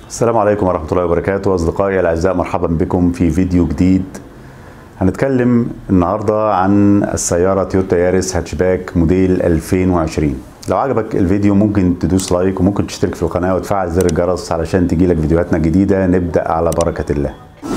السلام عليكم ورحمة الله وبركاته أصدقائي الأعزاء مرحبا بكم في فيديو جديد هنتكلم النهاردة عن السيارة تويوتا يارس هاتشباك موديل 2020 لو عجبك الفيديو ممكن تدوس لايك وممكن تشترك في القناة وتفعل زر الجرس علشان تجيلك فيديوهاتنا الجديدة نبدأ على بركة الله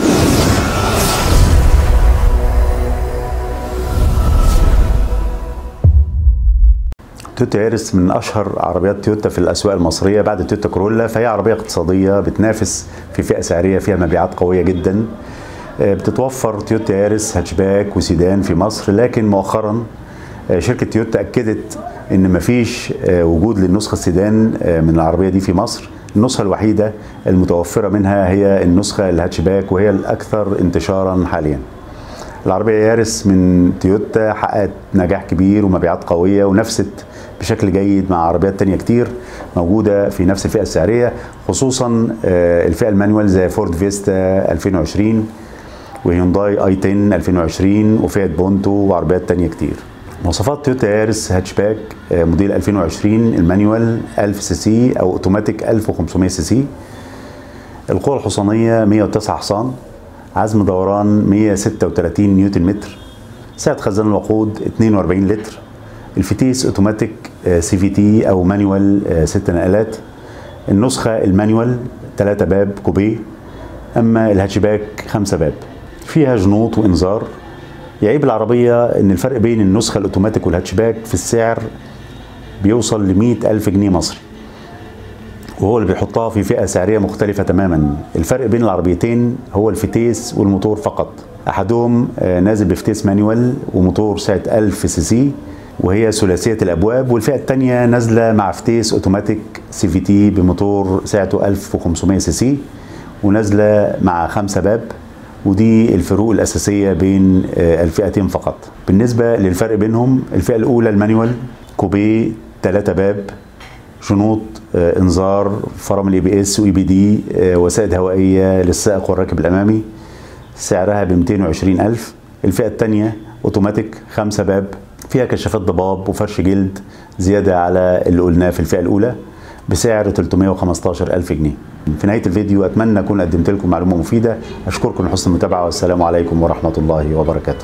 تويوتا يارس من اشهر عربيات تويوتا في الاسواق المصريه بعد تويوتا كورولا فهي عربيه اقتصاديه بتنافس في فئه سعريه فيها مبيعات قويه جدا بتتوفر تويوتا يارس هاتشباك وسيدان في مصر لكن مؤخرا شركه تويوتا اكدت ان مفيش وجود للنسخه السيدان من العربيه دي في مصر النسخه الوحيده المتوفره منها هي النسخه الهاتشباك وهي الاكثر انتشارا حاليا العربيه يارس من تويوتا حققت نجاح كبير ومبيعات قويه ونفست بشكل جيد مع عربيات تانية كتير موجودة في نفس الفئة السعرية خصوصا الفئة المانوال زي فورد فيستا 2020 وهيونداي اي 10 2020 وفئة بونتو وعربيات تانية كتير مواصفات تويوتا يارس هاتشباك موديل 2020 المانيوال 1000 سي سي او اوتوماتيك 1500 سي سي القوة الحصانية 109 حصان عزم دوران 136 نيوتن متر سعة خزان الوقود 42 لتر الفتيس اوتوماتيك سي في تي او مانيوال ست نقلات النسخة المانيوال 3 باب كوبيه اما الهاتشباك 5 باب فيها جنوط وانذار يعيب العربية ان الفرق بين النسخة الاوتوماتيك والهاتشباك في السعر بيوصل ل 100 ألف جنيه مصري وهو اللي بيحطها في فئة سعرية مختلفة تماما الفرق بين العربيتين هو الفتيس والموتور فقط أحدهم نازل بفتيس مانيوال وموتور سعة 1000 سي سي وهي ثلاثيه الابواب والفئه الثانيه نازله مع فتيس اوتوماتيك سي في تي بموتور سعته 1500 سي سي ونازله مع خمسه باب ودي الفروق الاساسيه بين الفئتين فقط بالنسبه للفرق بينهم الفئه الاولى المانيوال كوبيه ثلاثه باب شنوط انذار فرامل اي بي اس واي بي دي وسائد هوائيه للسائق والراكب الامامي سعرها ب 220 الف الفئه الثانيه اوتوماتيك خمسه باب فيها كشافات ضباب وفرش جلد زيادة على اللي قلناه في الفئة الأولى بسعر 315 ألف جنيه في نهاية الفيديو أتمنى أكون قدمت لكم معلومة مفيدة أشكركم لحسن المتابعة والسلام عليكم ورحمة الله وبركاته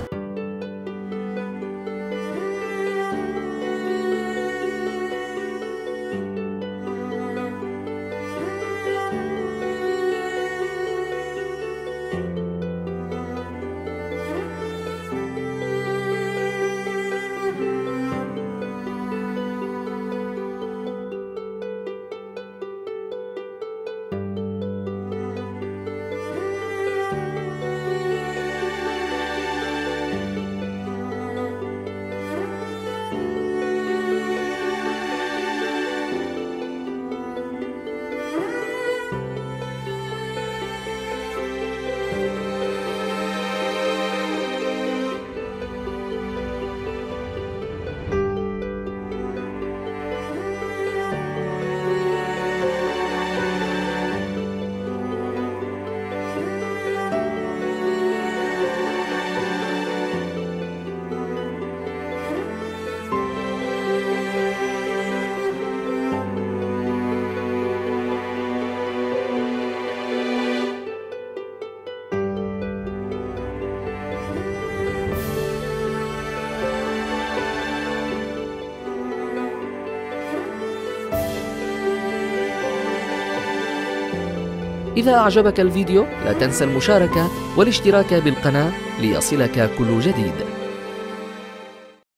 إذا أعجبك الفيديو لا تنسى المشاركة والاشتراك بالقناة ليصلك كل جديد